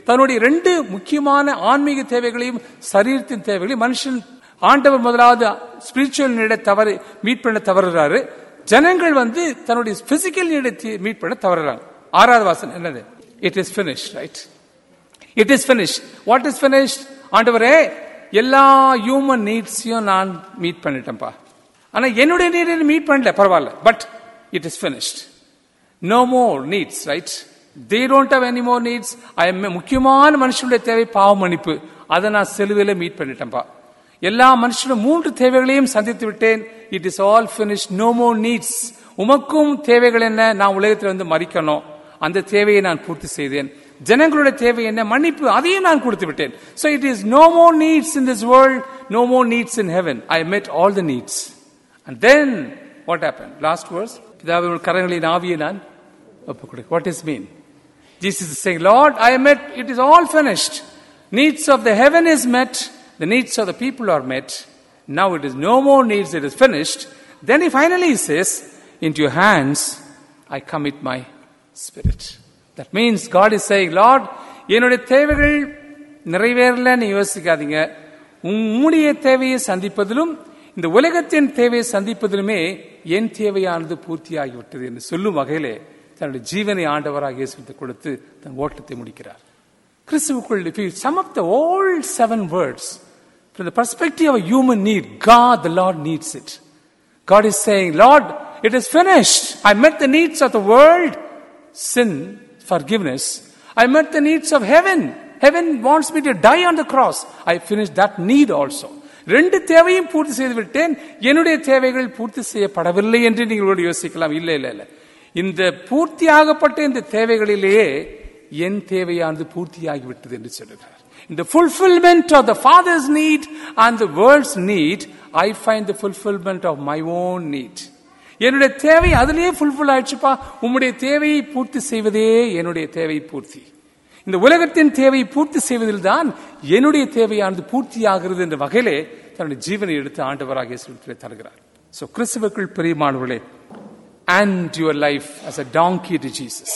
தன்னுடைய ரெண்டு முக்கியமான ஆன்மீக தேவைகளையும் சரீரத்தின் தேவைகளையும் மனுஷன் ஆண்டவர் முதலாவது ஸ்பிரிச்சுவல் நீட தவறு மீட் பண்ண தவறுறாரு ஜனங்கள் வந்து தன்னுடைய பிசிக்கல் நீடை மீட் பண்ண தவறுறாங்க ஆறாவது வாசன் என்னது it is finish right it is finish what is finish ஆண்டவரே எல்லா ஹியூமன் நீட்ஸையும் நான் மீட் பண்ணிட்டேன்ப்பா ஆனா என்னுடைய நீடை மீட் பண்ணல பரவாயில்ல but it is finished no more needs right they don't have any more needs I முக்கியமான மனுஷனுடைய தேவை பாவ மன்னிப்பு அதை நான் செலுவையில மீட் பண்ணிட்டேன்ப்பா எல்லா மனுஷனும் மூன்று தேவைகளையும் சந்தித்து விட்டேன் it is all finish no more needs உமக்கும் தேவைகள் என்ன நான் உலகத்தில் வந்து மறிக்கணும் அந்த தேவையை நான் பூர்த்தி செய்தேன் ஜனங்களுடைய தேவை என்ன மன்னிப்பு அதையும் நான் கொடுத்து விட்டேன் so it is no more needs in this world no more needs in heaven i met all the needs and then what happened last verse பிதாவே உங்கள் கரங்களின் ஆவியை நான் ஒப்புக் கொடு what is mean jesus is saying lord i am met it is all finished needs of the heaven is met the needs of the people are met now it is no more needs it is finished then he finally says into your hands i commit my spirit that means god is saying lord என்னுடைய தேவைகள் நிறைவேறலன்னு யோசிக்காதீங்க உம்முடைய தேவையை சந்திப்பதிலும் இந்த உலகத்தின் தேவையை சந்திப்பதிலுமே என் தேவையானது பூர்த்தியாகிவிட்டது என்று சொல்லும் வகையிலே தன்னுடைய ஜீவனை ஆண்டவராக இயேசுவிற்கு கொடுத்து தன் ஓட்டத்தை முடிக்கிறார் கிறிஸ்துவுக்குள் if you sum up the all seven words from the perspective of a human need God the Lord needs it God is saying Lord it is finished I met the needs of the world sin forgiveness I met the needs of heaven heaven wants me to die on the cross I finished that need also ரெண்டு தேவையும் பூர்த்தி செய்து விட்டேன் என்னுடைய தேவைகள் பூர்த்தி செய்யப்படவில்லை என்று நீங்கள் யோசிக்கலாம் இல்லை இல்லை இல்லை இந்த பூர்த்தியாகப்பட்ட இந்த தேவைகளிலேயே என் தேவையானது பூர்த்தியாகிவிட்டது என்று சொல்லுகிறார் இந்த fulfillment of the father's need and the world's need I find the fulfillment of my own need என்னுடைய தேவை அதிலேயே ஃபுல்ஃபில் ஆயிடுச்சுப்பா உம்முடைய தேவையை பூர்த்தி செய்வதே என்னுடைய தேவை பூர்த்தி இந்த உலகத்தின் தேவையை பூர்த்தி செய்வதில் தான் என்னுடைய தேவையானது பூர்த்தி ஆகிறது என்ற வகையிலே தன்னுடைய ஜீவனை எடுத்து ஆண்டவராக இயேசுவிலே தருகிறார் சோ கிறிஸ்துவுக்குள் பிரியமானவர்களே and your life as a donkey to Jesus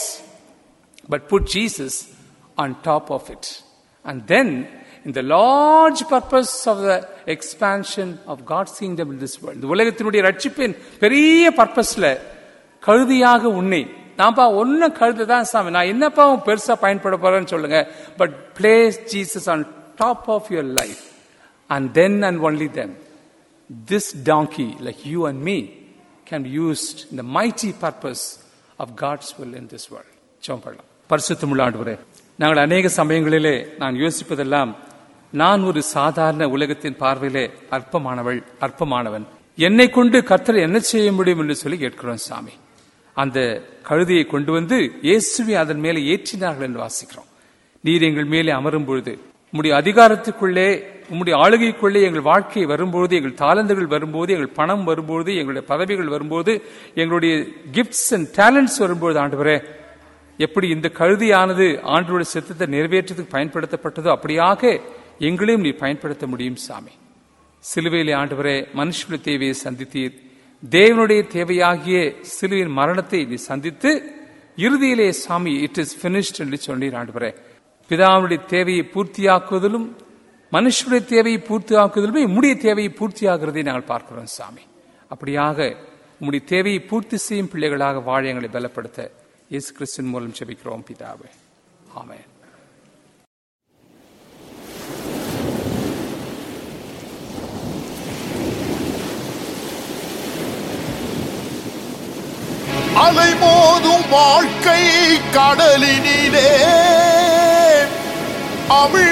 but put Jesus on top of it and then in the large purpose of the expansion of God's kingdom in this world இந்த உலகத்தினுடைய ரட்சிப்பின் பெரிய பர்பஸ்ல கழுதியாக உன்னை நான்ப்பா ஒன்னும் கழுது தான் சாமி நான் என்னப்பா உன் பெருசா பயன்பட போறேன்னு சொல்லுங்க but place Jesus on top of your life and then and only then this donkey like you and me can be used in the mighty purpose of God's will in this world சோம்படலாம் பரிசுத்தமுள்ள ஆண்டவரே நாங்கள் அநேக சமயங்களிலே நான் யோசிப்பதெல்லாம் நான் ஒரு சாதாரண உலகத்தின் பார்வையிலே அற்பமானவள் அற்பமானவன் என்னை கொண்டு கர்த்தர் என்ன செய்ய முடியும் என்று சொல்லி கேட்கிறோம் சாமி அந்த கழுதையை கொண்டு வந்து இயேசுவை அதன் மேலே ஏற்றினார்கள் என்று வாசிக்கிறோம் நீர் எங்கள் மேலே அமரும் பொழுது உம்முடைய அதிகாரத்துக்குள்ளே உம்முடைய ஆளுகைக்குள்ளே எங்கள் வாழ்க்கை வரும்போது எங்கள் தாளந்துகள் வரும்போது எங்கள் பணம் வரும்போது எங்களுடைய பதவிகள் வரும்போது எங்களுடைய கிஃப்ட்ஸ் அண்ட் டேலண்ட்ஸ் வரும்போது ஆண்டவரே எப்படி இந்த கழுதியானது ஆண்டோட சித்தத்தை நிறைவேற்றத்துக்கு பயன்படுத்தப்பட்டதோ அப்படியாக எங்களையும் நீ பயன்படுத்த முடியும் சாமி சிலுவையிலே ஆண்டவரே மனுஷனுடைய தேவையை சந்தித்தீர் தேவனுடைய தேவையாகிய சிலுவையின் மரணத்தை நீ சந்தித்து இறுதியிலே சாமி இட் இஸ் பினிஷ்ட் என்று சொன்னீர் ஆண்டவரே பிதாவுடைய தேவையை பூர்த்தியாக்குவதிலும் மனுஷனுடைய தேவையை பூர்த்தியாக்குவதிலுமே உம்முடைய தேவையை பூர்த்தியாகிறதை நாங்கள் பார்க்கிறோம் சாமி அப்படியாக உம்முடைய தேவையை பூர்த்தி செய்யும் பிள்ளைகளாக வாழ எங்களை பலப்படுத்த இயேசு கிறிஸ்தின் மூலம் செபிக்கிறோம் பிதாவே ஆமென் அலைமோதும் வாழ்க்கை கடலினிலே அமிழ்